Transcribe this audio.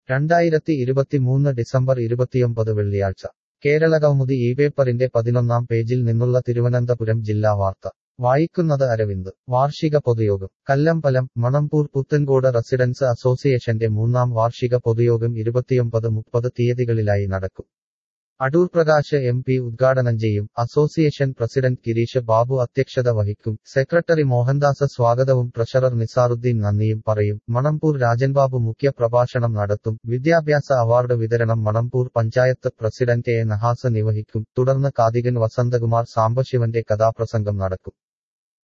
രണ്ടായിരത്തി ഇരുപത്തിമൂന്ന് ഡിസംബർ ഇരുപത്തിയൊമ്പത് വെള്ളിയാഴ്ച കേരള കൗമുദി ഈ പേപ്പറിന്റെ പതിനൊന്നാം പേജിൽ നിന്നുള്ള തിരുവനന്തപുരം ജില്ലാ വാർത്ത വായിക്കുന്നത് അരവിന്ദ് വാർഷിക പൊതുയോഗം കല്ലമ്പലം മണമ്പൂർ പുത്തൻകോട് റെസിഡൻസ് അസോസിയേഷന്റെ മൂന്നാം വാർഷിക പൊതുയോഗം ഇരുപത്തിയൊമ്പത് മുപ്പത് തീയതികളിലായി നടക്കും അടൂർ പ്രകാശ് എം പി ഉദ്ഘാടനം ചെയ്യും അസോസിയേഷൻ പ്രസിഡന്റ് ഗിരീഷ് ബാബു അധ്യക്ഷത വഹിക്കും സെക്രട്ടറി മോഹൻദാസ് സ്വാഗതവും ട്രഷറർ നിസാറുദ്ദീൻ നന്ദിയും പറയും മണമ്പൂർ രാജൻബാബു മുഖ്യ പ്രഭാഷണം നടത്തും വിദ്യാഭ്യാസ അവാർഡ് വിതരണം മണമ്പൂർ പഞ്ചായത്ത് പ്രസിഡന്റ് എ നഹാസ് നിർവഹിക്കും തുടർന്ന് കാതികൻ വസന്തകുമാർ സാംബശിവന്റെ കഥാപ്രസംഗം നടക്കും